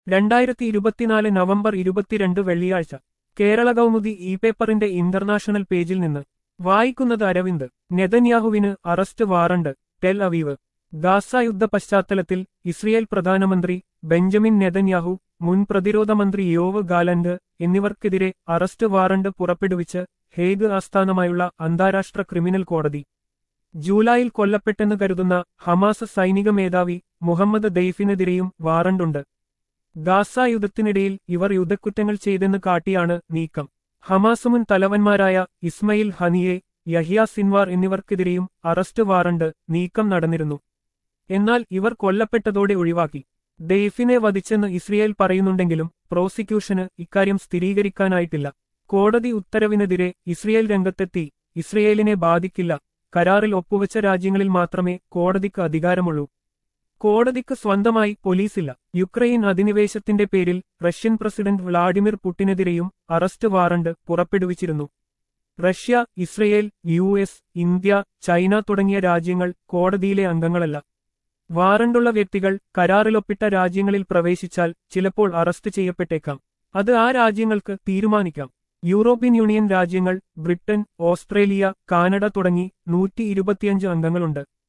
രണ്ടായിരത്തി ഇരുപത്തിനാല് നവംബർ ഇരുപത്തിരണ്ട് വെള്ളിയാഴ്ച കേരള കൗമുദി ഇ പേപ്പറിന്റെ ഇന്റർനാഷണൽ പേജിൽ നിന്ന് വായിക്കുന്നത് അരവിന്ദ് നെതന്യാഹുവിന് arrest warrant Tel Aviv Gaza യുദ്ധ പശ്ചാത്തലത്തിൽ ഇസ്രയേൽ പ്രധാനമന്ത്രി ബെഞ്ചമിൻ നെതന്യാഹു മുൻ പ്രതിരോധ മന്ത്രി യോവ് ഗാലന്റ് എന്നിവർക്കെതിരെ അറസ്റ്റ് വാറണ്ട് പുറപ്പെടുവിച്ച് ഹേഗ് ആസ്ഥാനമായുള്ള അന്താരാഷ്ട്ര ക്രിമിനൽ കോടതി ജൂലൈയിൽ കൊല്ലപ്പെട്ടെന്ന് കരുതുന്ന ഹമാസ് സൈനിക മേധാവി മുഹമ്മദ് ദെയ്ഫിനെതിരെയും വാറണ്ടുണ്ട് ഗാസ യുദ്ധത്തിനിടയിൽ ഇവർ യുദ്ധക്കുറ്റങ്ങൾ ചെയ്തെന്ന് കാട്ടിയാണ് നീക്കം ഹമാസ് മുൻ തലവന്മാരായ ഇസ്മയിൽ ഹനിയെ യഹിയ സിൻവാർ എന്നിവർക്കെതിരെയും അറസ്റ്റ് വാറണ്ട് നീക്കം നടന്നിരുന്നു എന്നാൽ ഇവർ കൊല്ലപ്പെട്ടതോടെ ഒഴിവാക്കി ദെയ്ഫിനെ വധിച്ചെന്ന് ഇസ്രയേൽ പറയുന്നുണ്ടെങ്കിലും പ്രോസിക്യൂഷന് ഇക്കാര്യം സ്ഥിരീകരിക്കാനായിട്ടില്ല കോടതി ഉത്തരവിനെതിരെ ഇസ്രയേൽ രംഗത്തെത്തി ഇസ്രയേലിനെ ബാധിക്കില്ല കരാറിൽ ഒപ്പുവെച്ച രാജ്യങ്ങളിൽ മാത്രമേ കോടതിക്ക് അധികാരമുള്ളൂ കോടതിക്ക് സ്വന്തമായി പോലീസില്ല യുക്രൈൻ അധിനിവേശത്തിന്റെ പേരിൽ റഷ്യൻ പ്രസിഡന്റ് വ്ളാഡിമിർ പുടിനെതിരെയും അറസ്റ്റ് വാറണ്ട് പുറപ്പെടുവിച്ചിരുന്നു Russia Israel U S India China തുടങ്ങിയ രാജ്യങ്ങൾ കോടതിയിലെ അംഗങ്ങളല്ല വാറണ്ടുള്ള വ്യക്തികൾ കരാറിലൊപ്പിട്ട രാജ്യങ്ങളിൽ പ്രവേശിച്ചാൽ ചിലപ്പോൾ അറസ്റ്റ് ചെയ്യപ്പെട്ടേക്കാം അത് ആ രാജ്യങ്ങൾക്ക് തീരുമാനിക്കാം യൂറോപ്യൻ യൂണിയൻ രാജ്യങ്ങൾ ബ്രിട്ടൻ ഓസ്ട്രേലിയ കാനഡ തുടങ്ങി നൂറ്റി ഇരുപത്തിയഞ്ച് അംഗങ്ങളുണ്ട്